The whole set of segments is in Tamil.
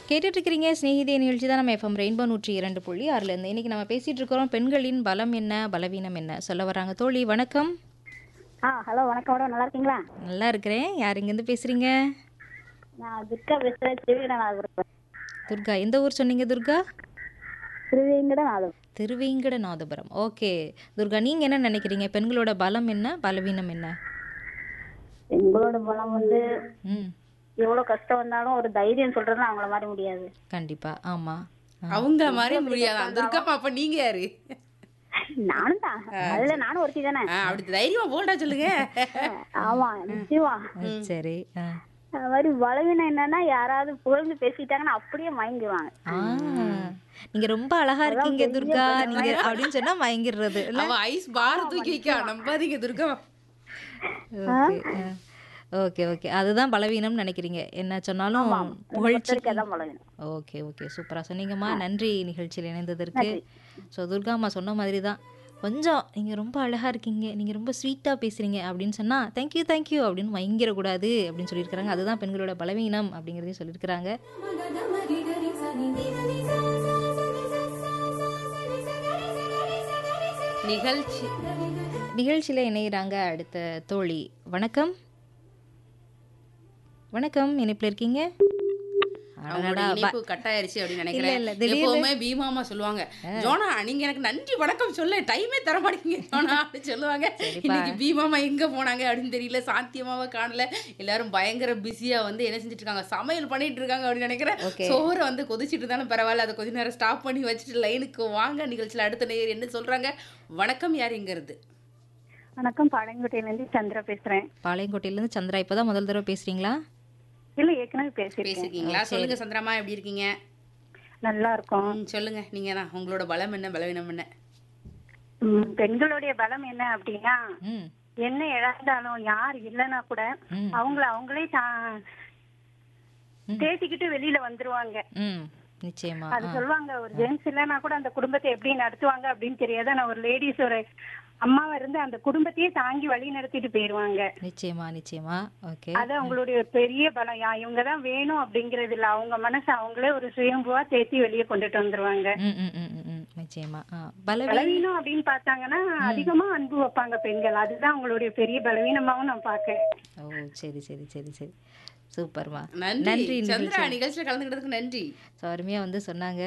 கேட்டுட்டு இருக்கிறீங்க ஸ்நேகிதே நிகழ்ச்சி தான் நம்ம எஃப்எம் ரெயின்போ நூற்றி இரண்டு புள்ளி ஆறுலேருந்து இன்னைக்கு நம்ம பேசிட்டு இருக்கிறோம் பெண்களின் பலம் என்ன பலவீனம் என்ன சொல்ல வராங்க தோழி வணக்கம் ஆ ஹலோ வணக்கம் மேடம் நல்லா இருக்கீங்களா நல்லா இருக்கிறேன் யார் இங்கேருந்து பேசுறீங்க நான் துர்கா பேசுகிறேன் திருவிடநாதபுரம் துர்கா எந்த ஊர் சொன்னீங்க துர்கா திருவேங்கடநாதபுரம் திருவேங்கடநாதபுரம் ஓகே துர்கா நீங்கள் என்ன நினைக்கிறீங்க பெண்களோட பலம் என்ன பலவீனம் என்ன எங்களோட பலம் வந்து ம் எவ்வளோ கஷ்டம் வந்தாலும் ஒரு தைரியம் சொல்றதுலாம் அவங்கள மாதிரி முடியாது கண்டிப்பா ஆமாம் அவங்கள மாதிரி முடியாதான் துர்காமா அப்ப நீங்க யாரு நானும் தான் அதுல நானும் ஒருத்தி தானே ஆ, அப்படி தைரியமா போல்டா சொல்லுங்க ஆமா நிச்சயமா சரி ஆ அது மாதிரி பலவீனம் என்னன்னா யாராவது புகழ்ந்து பேசிட்டாங்கன்னா அப்படியே மயங்கிடுவாங்க ஆ நீங்க ரொம்ப அழகா இருக்கீங்க துர்கா நீங்க அப்படின்னு சொன்னா மயங்கிடுறது இல்ல அவ ஐஸ் பார தூக்கி வைக்கா நம்பாதீங்க துர்கா ஓகே ஓகே ஓகே அதுதான் பலவீனம்னு நினைக்கிறீங்க என்ன சொன்னாலும் புகழ்ச்சி அதான் பலவீனம் ஓகே ஓகே சூப்பரா சொன்னீங்கம்மா நன்றி நிகழ்ச்சியில் இணைந்ததற்கு ஸோ துர்காம்மா சொன்ன மாதிரி தான் கொஞ்சம் நீங்கள் ரொம்ப அழகாக இருக்கீங்க நீங்கள் ரொம்ப ஸ்வீட்டாக பேசுகிறீங்க அப்படின்னு சொன்னால் தேங்க்யூ தேங்க்யூ அப்படின்னு மயங்கிடக்கூடாது அப்படின்னு சொல்லியிருக்கிறாங்க அதுதான் பெண்களோட பலவீனம் அப்படிங்கிறதையும் சொல்லியிருக்கிறாங்க நிகழ்ச்சி நிகழ்ச்சியில் இணையிறாங்க அடுத்த தோழி வணக்கம் வணக்கம் இணைப்பில் இருக்கீங்க அவங்களோட இணைப்பு கட் ஆயிருச்சு அப்படின்னு இல்ல, நினைக்கிறேன் இல்ல, திடீர்னு- எப்பவுமே பீமாமா சொல்லுவாங்க ஜோனா நீங்க எனக்கு நன்றி வணக்கம் சொல்ல டைமே தர மாட்டேங்க ஜோனா அப்படின்னு சொல்லுவாங்க இன்னைக்கு பீமாமா எங்க போனாங்க அப்படின்னு தெரியல சாந்தியமாவ காணல எல்லாரும் பயங்கர பிஸியா வந்து என்ன செஞ்சுட்டு இருக்காங்க சமையல் பண்ணிட்டு இருக்காங்க அப்படின்னு நினைக்கிறேன் Okay. சோறை வந்து கொதிச்சிட்டு இருந்தாலும் பரவாயில்ல அதை கொஞ்ச நேரம் ஸ்டாப் பண்ணி வச்சுட்டு லைனுக்கு வாங்க நிகழ்ச்சியில அடுத்த நேயர் என்ன சொல்றாங்க வணக்கம் யார் இங்க இருந்து வணக்கம் பாளையங்கோட்டையிலேருந்து சந்திரா பேசுறேன் பாளையங்கோட்டையிலேருந்து சந்திரா இப்போ தான் முதல் தடவை பேசுகிறீங்களா இல்ல ஏற்கனவே பேசியிருக்கேன் பேசிருக்கீங்களா சொல்லுங்க சந்திரமா எப்படி இருக்கீங்க நல்லா இருக்கும் ம், சொல்லுங்க நீங்க தான் உங்களோட பலம் என்ன பலவீனம் என்ன ம், பெண்களுடைய பலம் என்ன அப்படின்னா ம் என்ன இழந்தாலும் யார் இல்லைன்னா கூட ம். அவங்கள அவங்களே தா- தேத்திக்கிட்டு வெளியில வந்துருவாங்க ம் நிச்சயமா அது சொல்லுவாங்க ஒரு ஜென்ஸ் இல்லைன்னா கூட அந்த குடும்பத்தை எப்படி நடத்துவாங்க அப்படின்னு தெரியாது ஆனா ஒரு லேடிஸ் ஒரு அம்மாவா இருந்து அந்த குடும்பத்தையே தாங்கி வழி நடத்திட்டு போயிருவாங்க நிச்சயமா நிச்சயமா ஓகே அது அவங்களுடைய ஒரு பெரிய பலம் யா இவங்க தான் வேணும் அப்படிங்கறது இல்ல அவங்க மனசு அவங்களே ஒரு சுயம்புவா தேத்தி வெளியே கொண்டுட்டு வந்துருவாங்க ம் ம் ம் ம், ம் நிச்சயமா ஆ பலவீனம் பலவீனம் அப்படின்னு பார்த்தாங்கன்னா அதிகமா அன்பு வைப்பாங்க பெண்கள் அதுதான் அவங்களுடைய பெரிய பலவீனமாவும் நான் பாக்கேன் ஓ சரி சரி சரி சரி சூப்பர்மா நன்றி சந்திரா நிகழ்ச்சியில கலந்துக்கிட்டதுக்கு நன்றி ஸோ அருமையாக வந்து சொன்னாங்க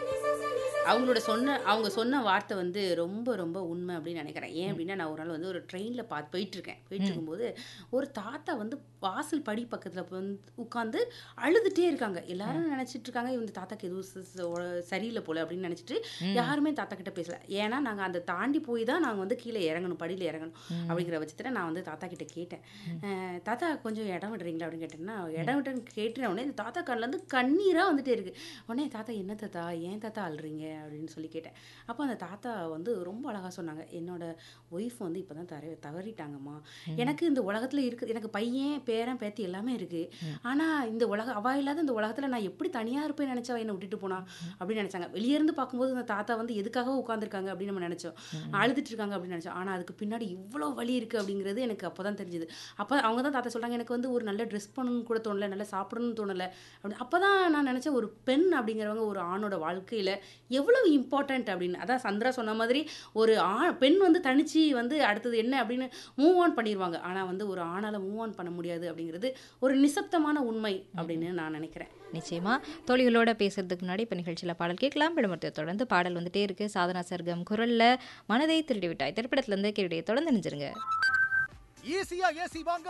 அவங்களோட சொன்ன அவங்க சொன்ன வார்த்தை வந்து ரொம்ப ரொம்ப உண்மை அப்படின்னு நினைக்கிறேன் ஏன் அப்படின்னா நான் ஒரு நாள் வந்து ஒரு ட்ரெயினில் பார்த்து போயிட்டு இருக்கேன் போயிட்டு இருக்கும்போது ஒரு தாத்தா வந்து வாசல் படி பக்கத்தில் வந்து உட்காந்து அழுதுட்டே இருக்காங்க எல்லாரும் நினைச்சிட்டு இருக்காங்க இந்த தாத்தாக்கு எதுவும் ச- ச- உட- சரியில்லை போல அப்படின்னு நினைச்சிட்டு யாருமே தாத்தா கிட்ட பேசல ஏன்னா நாங்கள் அந்த தாண்டி போய் தான் நாங்கள் வந்து கீழே இறங்கணும் படியில் இறங்கணும் அப்படிங்கிற பட்சத்தில் நான் வந்து தாத்தா கிட்ட கேட்டேன் அஹ், தாத்தா கொஞ்சம் இடம் விடுறீங்களா அப்படின்னு கேட்டேன்னா இடம் விட்டுன்னு கேட்டுன உடனே இந்த தாத்தா கண்ணில் கண்ணீராக வந்துட்டே இருக்கு உடனே தாத்தா என்ன தாத்தா ஏன் தாத்தா அழுறீங்க அப்படின்னு சொல்லி கேட்டேன் அப்போ அந்த தாத்தா வந்து ரொம்ப அழகாக சொன்னாங்க என்னோட ஒய்ஃப் வந்து இப்போ தான் தர தவறிட்டாங்கம்மா எனக்கு இந்த உலகத்தில் இருக்கு எனக்கு பையன் பேரன் பேத்தி எல்லாமே இருக்கு ஆனால் இந்த உலக அவா இல்லாத இந்த உலகத்தில் நான் எப்படி தனியாக இருப்பேன் நினச்சா என்னை விட்டுட்டு போனா அப்படின்னு நினச்சாங்க வெளியே இருந்து பார்க்கும்போது அந்த தாத்தா வந்து எதுக்காக உட்காந்துருக்காங்க அப்படின்னு நம்ம நினச்சோம் அழுதுட்டு இருக்காங்க அப்படின்னு நினச்சோம் ஆனால் அதுக்கு பின்னாடி இவ்வளோ வலி இருக்குது அப்படிங்கிறது எனக்கு அப்போ தான் தெரிஞ்சுது அப்போ அவங்க தான் தாத்தா சொல்கிறாங்க எனக்கு வந்து ஒரு நல்ல ட்ரெஸ் பண்ணணும்னு கூட தோணலை நல்லா சாப்பிடணும்னு தோணலை அப்படி அப்போ தான் நான் நினச்சேன் ஒரு பெண் அப்படிங்கிறவங்க ஒரு ஆணோட வாழ்க்கையில் எவ்வளவு இம்பார்ட்டன்ட் அப்படின்னு அதான் சந்திரா சொன்ன மாதிரி ஒரு ஆ பெண் வந்து தனிச்சு வந்து அடுத்தது என்ன அப்படின்னு மூவ் ஆன் பண்ணிடுவாங்க ஆனால் வந்து ஒரு ஆணால் மூவ் ஆன் பண்ண முடியாது அப்படிங்கிறது ஒரு நிசப்தமான உண்மை அப்படின்னு நான் நினைக்கிறேன் நிச்சயமா தோழிகளோட பேசுறதுக்கு முன்னாடி இப்போ நிகழ்ச்சியில் பாடல் கேட்கலாம் விடுமுறை தொடர்ந்து பாடல் வந்துட்டே இருக்கு சாதனா சர்க்கம் குரல்ல மனதை திருடி விட்டாய் திரைப்படத்துல இருந்து கேள்வியை தொடர்ந்து நினைச்சிருங்க ஈஸியா ஏசி வாங்க